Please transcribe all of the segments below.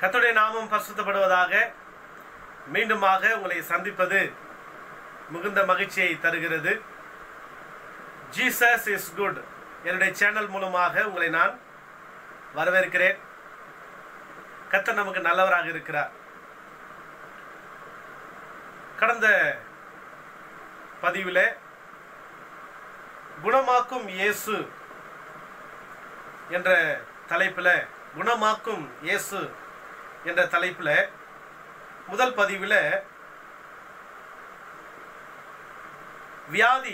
கர்த்தருடைய நாமம் பரிசுத்தப்படுவதாக மீண்டுமாக உங்களை சந்திப்பது மிகுந்த மகிழ்ச்சியை தருகிறது ஜீசஸ் இஸ் குட் என்னுடைய சேனல் மூலமாக உங்களை நான் வரவேற்கிறேன் கர்த்தர் நமக்கு நல்லவராக இருக்கிறார் கடந்த பதிவில் குணமாக்கும் இயேசு என்ற தலைப்பில் குணமாக்கும் இயேசு என்ற தலைப்பில் முதல் பதிவில் வியாதி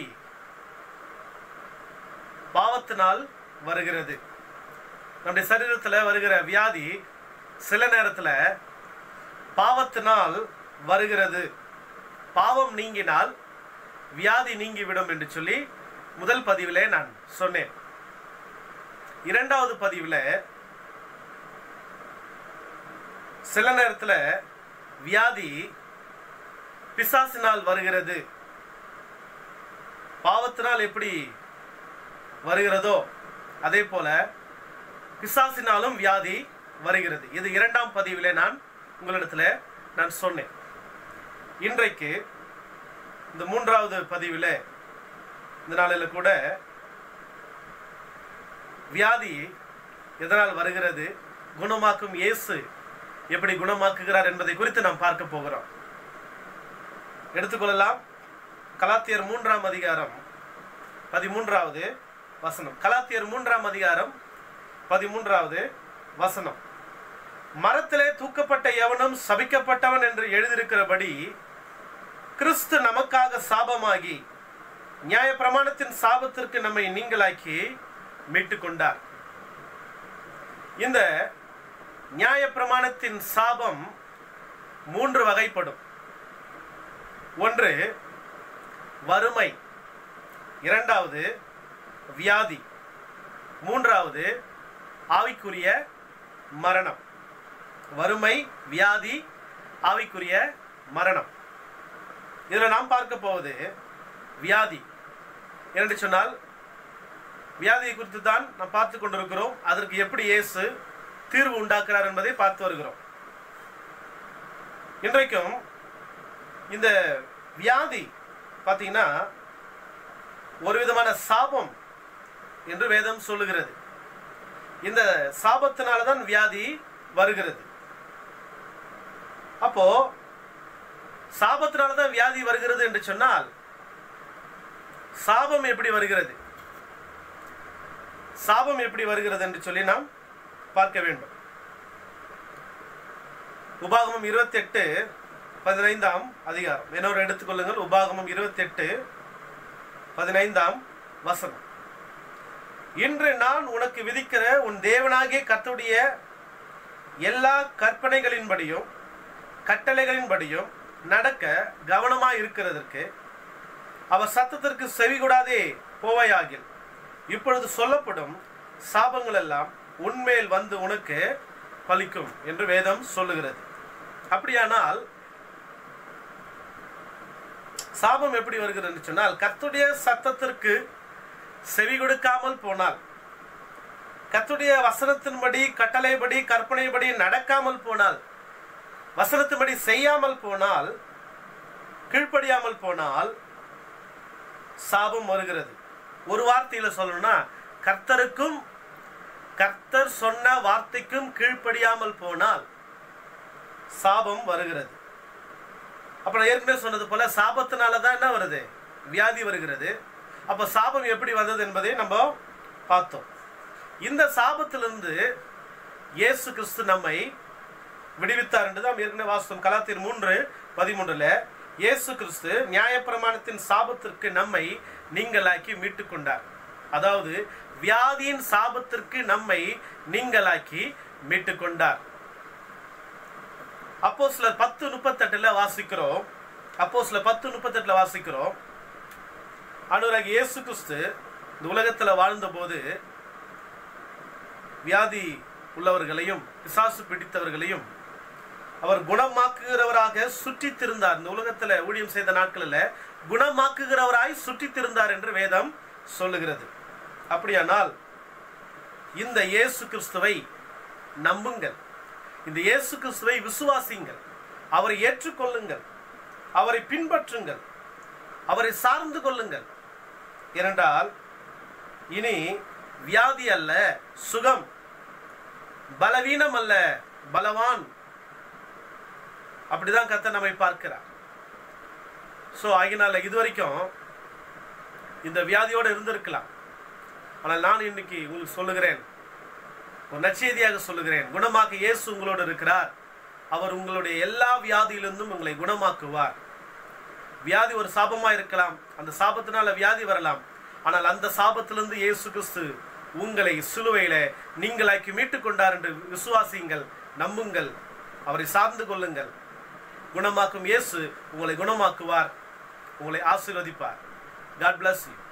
பாவத்தினால் வருகிறது நம்முடைய சரீரத்தில் வருகிற வியாதி சில நேரத்தில் பாவத்தினால் வருகிறது பாவம் நீங்கினால் வியாதி நீங்கிவிடும் என்று சொல்லி முதல் பதிவிலே நான் சொன்னேன் இரண்டாவது பதிவில் சில நேரத்தில் வியாதி பிசாசினால் வருகிறது பாவத்தினால் எப்படி வருகிறதோ அதே போல பிசாசினாலும் வியாதி வருகிறது இது இரண்டாம் பதிவிலே நான் உங்களிடத்தில் நான் சொன்னேன் இன்றைக்கு இந்த மூன்றாவது பதிவில் இந்த நாளில் கூட வியாதி எதனால் வருகிறது குணமாக்கும் இயேசு எப்படி குணமாக்குகிறார் என்பதை குறித்து நாம் பார்க்க போகிறோம் எடுத்துக்கொள்ளலாம் கலாத்தியர் மூன்றாம் அதிகாரம் பதிமூன்றாவது வசனம் கலாத்தியர் மூன்றாம் அதிகாரம் பதிமூன்றாவது வசனம் மரத்திலே தூக்கப்பட்ட எவனும் சபிக்கப்பட்டவன் என்று எழுதியிருக்கிறபடி கிறிஸ்து நமக்காக சாபமாகி நியாய பிரமாணத்தின் சாபத்திற்கு நம்மை நீங்களாக்கி மீட்டுக் கொண்டார் இந்த நியாய பிரமாணத்தின் சாபம் மூன்று வகைப்படும் ஒன்று வறுமை இரண்டாவது வியாதி மூன்றாவது ஆவிக்குரிய மரணம் வறுமை வியாதி ஆவிக்குரிய மரணம் இதில் நாம் பார்க்க போவது வியாதி என்று சொன்னால் வியாதியை குறித்து தான் நாம் பார்த்து கொண்டிருக்கிறோம் அதற்கு எப்படி இயேசு தீர்வு உண்டாக்குறார் என்பதை பார்த்து வருகிறோம் இன்றைக்கும் இந்த வியாதி பார்த்தீங்கன்னா ஒரு விதமான சாபம் என்று வேதம் சொல்லுகிறது இந்த சாபத்தினால தான் வியாதி வருகிறது அப்போ சாபத்தினால தான் வியாதி வருகிறது என்று சொன்னால் சாபம் எப்படி வருகிறது சாபம் எப்படி வருகிறது என்று சொல்லி நாம் பார்க்க வேண்டும் உபாகமம் இருபத்தி எட்டு பதினைந்தாம் அதிகாரம் என்னொரு எடுத்துக்கொள்ளுங்கள் உபாகமம் இருபத்தி எட்டு பதினைந்தாம் வசனம் இன்று நான் உனக்கு விதிக்கிற உன் தேவனாகிய கத்துடைய எல்லா கற்பனைகளின்படியும் கட்டளைகளின்படியும் நடக்க கவனமாய் இருக்கிறதற்கு அவர் சத்தத்திற்கு செவிகூடாதே போவையாகில் இப்பொழுது சொல்லப்படும் சாபங்கள் எல்லாம் உன்மேல் வந்து உனக்கு பலிக்கும் என்று வேதம் சொல்லுகிறது அப்படியானால் சாபம் எப்படி வருகிறது என்று சொன்னால் கத்துடைய சத்தத்திற்கு செவி கொடுக்காமல் போனால் கத்துடைய வசனத்தின்படி கட்டளைப்படி கற்பனைப்படி நடக்காமல் போனால் வசனத்தின்படி செய்யாமல் போனால் கீழ்ப்படியாமல் போனால் சாபம் வருகிறது ஒரு வார்த்தையில சொல்லணும்னா கர்த்தருக்கும் கர்த்தர் சொன்ன வார்த்தைக்கும் கீழ்ப்படியாமல் போனால் சாபம் வருகிறது அப்ப நான் ஏற்கனவே சொன்னது போல சாபத்தினால தான் என்ன வருது வியாதி வருகிறது அப்ப சாபம் எப்படி வந்தது என்பதை நம்ம பார்த்தோம் இந்த சாபத்திலிருந்து இயேசு கிறிஸ்து நம்மை விடுவித்தார் என்று தான் ஏற்கனவே வாசம் கலாத்தியர் மூன்று பதிமூன்றுல இயேசு கிறிஸ்து நியாயப்பிரமாணத்தின் சாபத்திற்கு நம்மை நீங்களாக்கி மீட்டுக் கொண்டார் அதாவது வியாதியின் சாபத்திற்கு நம்மை நீங்களாக்கி மீட்டுக் கொண்டார் அப்போ சிலர் பத்து முப்பத்தெட்டுல வாசிக்கிறோம் அப்போ சிலர் பத்து முப்பத்தெட்டுல வாசிக்கிறோம் அனுராக இயேசு கிறிஸ்து இந்த உலகத்துல வாழ்ந்தபோது வியாதி உள்ளவர்களையும் பிசாசு பிடித்தவர்களையும் அவர் குணமாக்குகிறவராக சுற்றித் திருந்தார் இந்த உலகத்துல ஊழியம் செய்த நாட்களில் குணமாக்குகிறவராய் சுற்றித் திருந்தார் என்று வேதம் சொல்லுகிறது அப்படியானால் இந்த இயேசு கிறிஸ்துவை நம்புங்கள் இந்த இயேசு கிறிஸ்துவை விசுவாசிங்கள் அவரை ஏற்றுக்கொள்ளுங்கள் அவரை பின்பற்றுங்கள் அவரை சார்ந்து கொள்ளுங்கள் ஏனென்றால் இனி வியாதி அல்ல சுகம் பலவீனம் அல்ல பலவான் அப்படிதான் கத்த நம்மை பார்க்கிறார் ஸோ ஆகினால இது வரைக்கும் இந்த வியாதியோடு இருந்திருக்கலாம் ஆனால் நான் இன்னைக்கு உங்களுக்கு சொல்லுகிறேன் ஒரு நற்செய்தியாக சொல்லுகிறேன் குணமாக்க இயேசு உங்களோடு இருக்கிறார் அவர் உங்களுடைய எல்லா வியாதியிலிருந்தும் உங்களை குணமாக்குவார் வியாதி ஒரு சாபமா இருக்கலாம் அந்த சாபத்தினால வியாதி வரலாம் ஆனால் அந்த சாபத்திலிருந்து இயேசு கிறிஸ்து உங்களை சிலுவையில நீங்களாக்கி மீட்டுக் கொண்டார் என்று விசுவாசியுங்கள் நம்புங்கள் அவரை சார்ந்து கொள்ளுங்கள் குணமாக்கும் இயேசு உங்களை குணமாக்குவார் உங்களை ஆசீர்வதிப்பார் காட் bless you